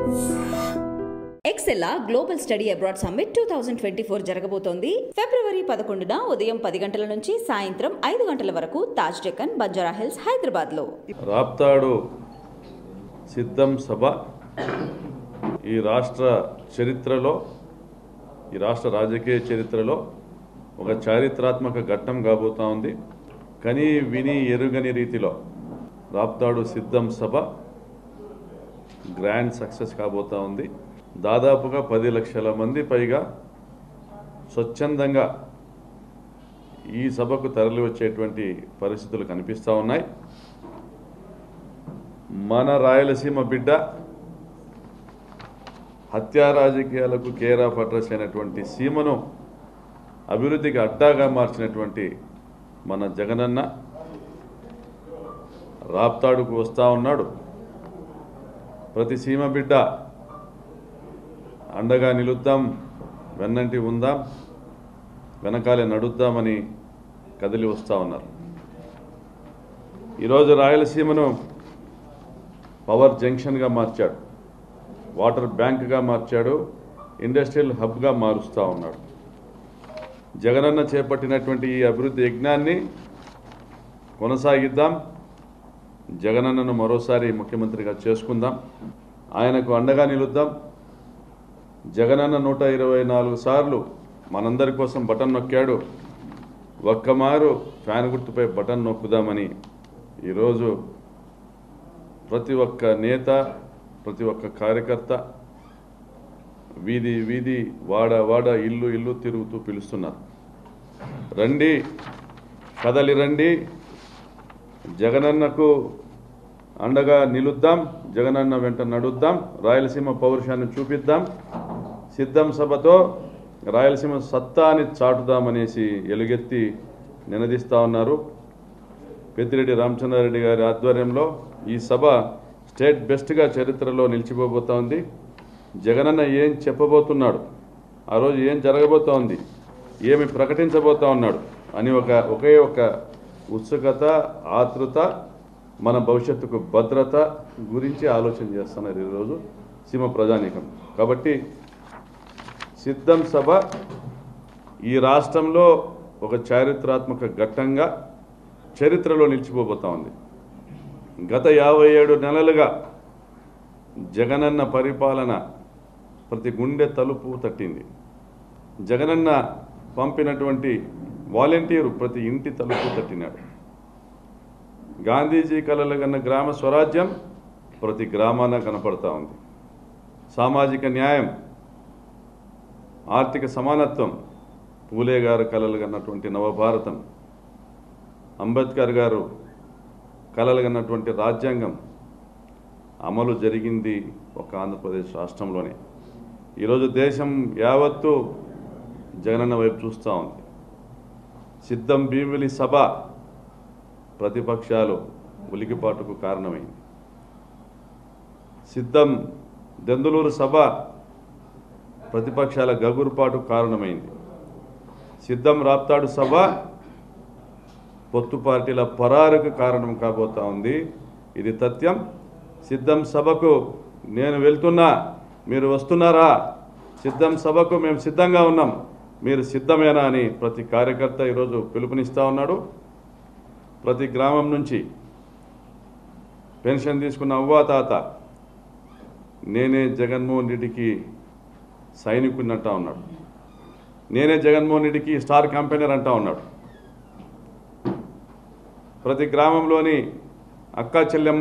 ఎక్సెల్లా global study abroad summit two thousand twenty four జరగబోతోంది ఫిబ్రవరి పదకొండున ఉదయం పది గంటల నుంచి సాయంత్రం ఐదు గంటల వరకు తాజ్ డెక్కన్ బంజారా హిల్స్ హైదరాబాద్లో రాప్తాడు సిద్ధం సభ ఈ రాష్ట్ర చరిత్రలో ఈ రాష్ట్ర రాజకీయ చరిత్రలో ఒక చారిత్రాత్మక ఘట్టం కాబోతా ఉంది కని విని ఎరుగని రీతిలో రాప్తాడు సిద్ధం సభ గ్రాండ్ సక్సెస్ కాబోతా ఉంది దాదాపుగా పది లక్షల మంది పైగా స్వచ్ఛందంగా ఈ సభకు తరలి వచ్చేటువంటి పరిస్థితులు కనిపిస్తూ ఉన్నాయి మన రాయలసీమ బిడ్డ హత్యా రాజకీయాలకు కేర్ ఆఫ్ అడ్రస్ అయినటువంటి సీమను అభివృద్ధికి అడ్డాగా మార్చినటువంటి మన జగనన్న రాప్తాడుకు వస్తూ ఉన్నాడు ప్రతి సీమ బిడ్డ అండగా నిలుద్దాం వెన్నంటి ఉందాం వెనకాలే నడుద్దామని కదిలి వస్తూ ఉన్నారు ఈరోజు రాయలసీమను పవర్ జంక్షన్గా మార్చాడు వాటర్ బ్యాంక్గా మార్చాడు ఇండస్ట్రియల్ హబ్గా మారుస్తూ ఉన్నాడు జగనన్న చేపట్టినటువంటి ఈ అభివృద్ధి యజ్ఞాన్ని కొనసాగిద్దాం జగనన్నను మరోసారి ముఖ్యమంత్రిగా చేసుకుందాం ఆయనకు అండగా నిలుద్దాం జగనన్న నూట ఇరవై నాలుగు సార్లు మనందరి కోసం బటన్ నొక్కాడు ఒక్కమారు ఫ్యాన్ గుర్తుపై బటన్ నొక్కుదామని ఈరోజు ప్రతి ఒక్క నేత ప్రతి ఒక్క కార్యకర్త వీధి వీధి వాడ వాడ ఇల్లు ఇల్లు తిరుగుతూ పిలుస్తున్నారు రండి కదలి రండి జగనన్నకు అండగా నిలుద్దాం జగనన్న వెంట నడుద్దాం రాయలసీమ పౌరుషాన్ని చూపిద్దాం సిద్ధం సభతో రాయలసీమ సత్తాని చాటుదామనేసి ఎలుగెత్తి నినదిస్తా ఉన్నారు పెద్దిరెడ్డి రామచంద్రారెడ్డి గారి ఆధ్వర్యంలో ఈ సభ స్టేట్ బెస్ట్గా చరిత్రలో నిలిచిపోబోతా ఉంది జగనన్న ఏం చెప్పబోతున్నాడు ఆ రోజు ఏం జరగబోతోంది ఏమి ప్రకటించబోతా ఉన్నాడు అని ఒక ఒకే ఒక ఉత్సుకత ఆతృత మన భవిష్యత్తుకు భద్రత గురించి ఆలోచన చేస్తున్నారు ఈరోజు సీమ ప్రజానీకం కాబట్టి సిద్ధం సభ ఈ రాష్ట్రంలో ఒక చారిత్రాత్మక ఘట్టంగా చరిత్రలో నిలిచిపోబోతా ఉంది గత యాభై ఏడు నెలలుగా జగనన్న పరిపాలన ప్రతి గుండె తలుపు తట్టింది జగనన్న పంపినటువంటి వాలంటీరు ప్రతి ఇంటి తలుపు తట్టినాడు గాంధీజీ కలలు కన్న గ్రామ స్వరాజ్యం ప్రతి గ్రామాన కనపడతా ఉంది సామాజిక న్యాయం ఆర్థిక సమానత్వం పూలే గారు కలలు కన్నటువంటి నవభారతం అంబేద్కర్ గారు కలలు కన్నటువంటి రాజ్యాంగం అమలు జరిగింది ఒక ఆంధ్రప్రదేశ్ రాష్ట్రంలోనే ఈరోజు దేశం యావత్తు జగనన్న వైపు చూస్తూ ఉంది సిద్ధం భీమిలి సభ ప్రతిపక్షాలు ఉలికిపాటుకు కారణమైంది సిద్ధం దెందులూరు సభ ప్రతిపక్షాల గగురుపాటు కారణమైంది సిద్ధం రాప్తాడు సభ పొత్తు పార్టీల పరారుకు కారణం కాబోతా ఉంది ఇది తథ్యం సిద్ధం సభకు నేను వెళ్తున్నా మీరు వస్తున్నారా సిద్ధం సభకు మేము సిద్ధంగా ఉన్నాం మీరు సిద్ధమేనా అని ప్రతి కార్యకర్త ఈరోజు పిలుపునిస్తూ ఉన్నాడు ప్రతి గ్రామం నుంచి పెన్షన్ తీసుకున్న అవ్వా తాత నేనే జగన్మోహన్ రెడ్డికి సైనికుడిని అంటా ఉన్నాడు నేనే జగన్మోహన్ రెడ్డికి స్టార్ కంపెనర్ అంటా ఉన్నాడు ప్రతి గ్రామంలోని అక్కా చెల్లెమ్మ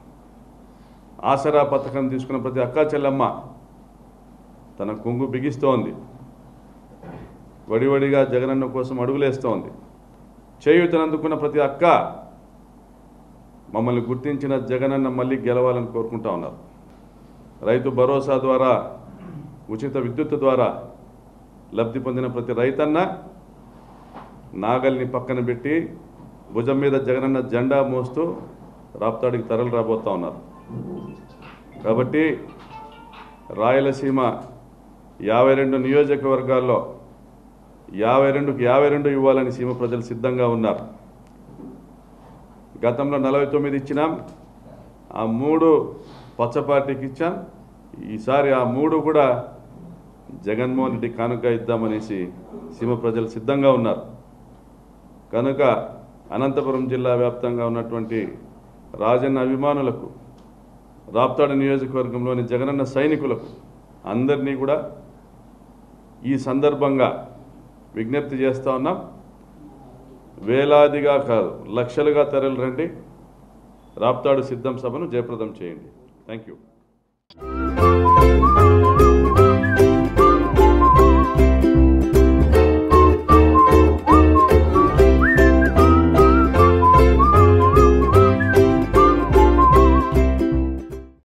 ఆసరా పథకం తీసుకున్న ప్రతి అక్కా చెల్లెమ్మ తన కొంగు బిగిస్తోంది వడివడిగా జగనన్న కోసం అడుగులేస్తోంది చేయూతనందుకున్న ప్రతి అక్క మమ్మల్ని గుర్తించిన జగనన్న మళ్ళీ గెలవాలని కోరుకుంటా ఉన్నారు రైతు భరోసా ద్వారా ఉచిత విద్యుత్ ద్వారా లబ్ధి పొందిన ప్రతి రైతన్న నాగల్ని పక్కన పెట్టి భుజం మీద జగనన్న జెండా మోస్తూ రాప్తాడికి తరలి రాబోతా ఉన్నారు కాబట్టి రాయలసీమ యాభై రెండు నియోజకవర్గాల్లో యాభై రెండుకి యాభై రెండు ఇవ్వాలని సీమ ప్రజలు సిద్ధంగా ఉన్నారు గతంలో నలభై తొమ్మిది ఇచ్చినాం ఆ మూడు పచ్చ పార్టీకి ఇచ్చాం ఈసారి ఆ మూడు కూడా జగన్మోహన్ రెడ్డి కానుక ఇద్దామనేసి సీమ ప్రజలు సిద్ధంగా ఉన్నారు కనుక అనంతపురం జిల్లా వ్యాప్తంగా ఉన్నటువంటి రాజన్న అభిమానులకు రాప్తాడు నియోజకవర్గంలోని జగనన్న సైనికులకు అందరినీ కూడా ఈ సందర్భంగా విజ్ఞప్తి చేస్తా ఉన్నాం వేలాదిగా కాదు లక్షలుగా తరలి రండి రాప్తాడు సిద్ధం సభను జయప్రదం చేయండి థ్యాంక్ యూ